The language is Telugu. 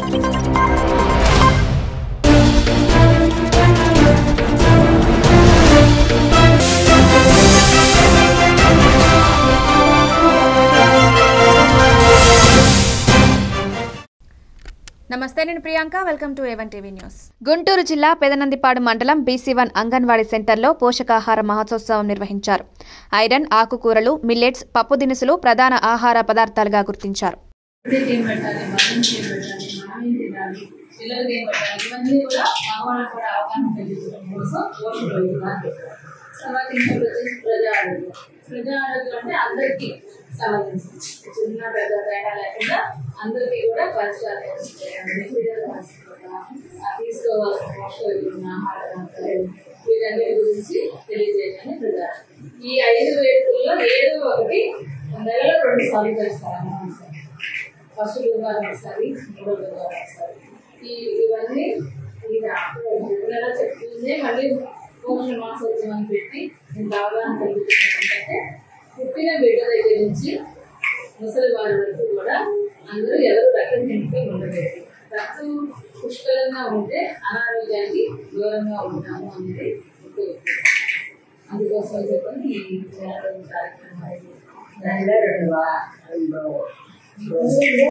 నమస్తే నేను Priyanka welcome to A one TV news Guntur జిల్లా పెదనందిపాడు మండలం బీసీ వన్ అంగన్వాడీ సెంటర్లో పోషకాహార మహోత్సవం నిర్వహించారు ఐరన్ ఆకుకూరలు మిల్లెట్స్ పప్పు దినుసులు ప్రధాన ఆహార పదార్థాలుగా గుర్తించారు పిల్లలకి ఏం పెట్టాలి మళ్ళీ ఏం పెట్టాలి మనం ఏం తినాలి పిల్లలకి ఏం పెట్టాలి ఇవన్నీ కూడా మగవాళ్ళకి కూడా అవగాహన కలిగించడం కోసం పోషణ వైద్యులు తర్వాత ఇంకా వచ్చేసి ప్రజా ఆరోగ్యం ప్రజా ఆరోగ్యం అంటే అందరికీ సంబంధించి చిన్న పెద్ద తేడా లేకుండా అందరికీ కూడా పరిచయాలు తీసుకోవాల్సిన పోషకమైన ఆహార పదార్థాలు వీటన్నిటి గురించి తెలియజేయమని ప్రజా ఈ ఐదు వేడుకల్లో ఏదో ఒకటి నెలలో రెండు సార్లు చేస్తారన్నమాట ఫస్ట్ గురువారం ఒకసారి మూడో గురువారం ఒకసారి ఈ ఇవన్నీ ఇది రెగ్యులర్గా చెప్తుంది మళ్ళీ పోషణ మాసోత్సవం అని పెట్టి ఇంత అవగాహన కల్పించడం ఏంటంటే పుట్టిన బిడ్డ దగ్గర నుంచి ముసలి వారి వరకు కూడా అందరూ ఎవరు రక్తం తింటే ఉండలేదు రక్తం పుష్కలంగా ఉంటే అనారోగ్యానికి దూరంగా ఉంటాము అనేది ఒక ఉద్దేశం. అందుకోసం చెప్పని ఈ కార్యక్రమం రెండు రెండు